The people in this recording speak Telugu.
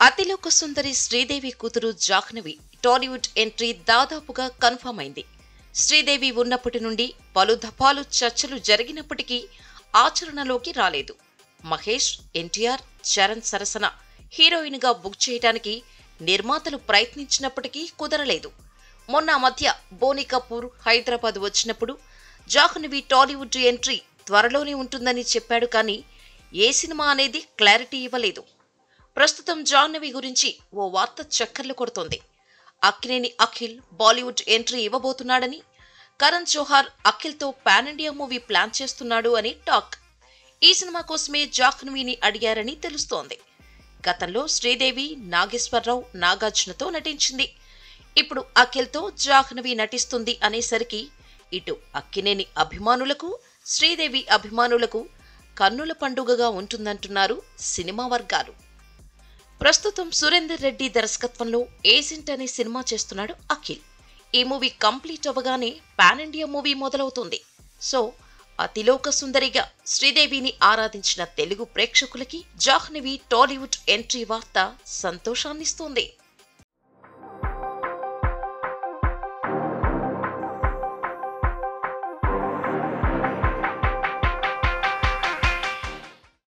అతిలోక సుందరి శ్రీదేవి కూతురు జాహ్నవి టాలీవుడ్ ఎంట్రీ దాదాపుగా కన్ఫర్మ్ అయింది శ్రీదేవి ఉన్నప్పటి నుండి పలు దఫాలు చర్చలు జరిగినప్పటికీ ఆచరణలోకి రాలేదు మహేష్ ఎన్టీఆర్ చరణ్ సరసన హీరోయిన్గా బుక్ చేయడానికి నిర్మాతలు ప్రయత్నించినప్పటికీ కుదరలేదు మొన్న మధ్య బోని కపూర్ హైదరాబాద్ వచ్చినప్పుడు జాహ్నవి టాలీవుడ్ ఎంట్రీ త్వరలోనే ఉంటుందని చెప్పాడు కానీ ఏ సినిమా అనేది క్లారిటీ ఇవ్వలేదు ప్రస్తుతం జాహ్నవి గురించి ఓ వార్త చక్కర్లు కొడుతోంది అక్కినేని అఖిల్ బాలీవుడ్ ఎంట్రీ ఇవ్వబోతున్నాడని కరణ్ జోహార్ అఖిల్తో పాన్ ఇండియా మూవీ ప్లాన్ చేస్తున్నాడు అని టాక్ ఈ సినిమా కోసమే జాహ్నవిని అడిగారని తెలుస్తోంది గతంలో శ్రీదేవి నాగేశ్వరరావు నాగార్జునతో నటించింది ఇప్పుడు అఖిల్తో జాహ్నవి నటిస్తుంది అనేసరికి ఇటు అక్కినేని అభిమానులకు శ్రీదేవి అభిమానులకు కన్నుల పండుగగా ఉంటుందంటున్నారు సినిమా వర్గాలు ప్రస్తుతం సురేందర్ రెడ్డి దర్శకత్వంలో ఏజెంట్ అనే సినిమా చేస్తున్నాడు అఖిల్ ఈ మూవీ కంప్లీట్ అవ్వగానే పాన్ ఇండియా మూవీ మొదలవుతుంది సో అతిలోక సుందరిగా శ్రీదేవిని ఆరాధించిన తెలుగు ప్రేక్షకులకి జాహ్నవి టాలీవుడ్ ఎంట్రీ వార్త సంతోషాన్నిస్తోంది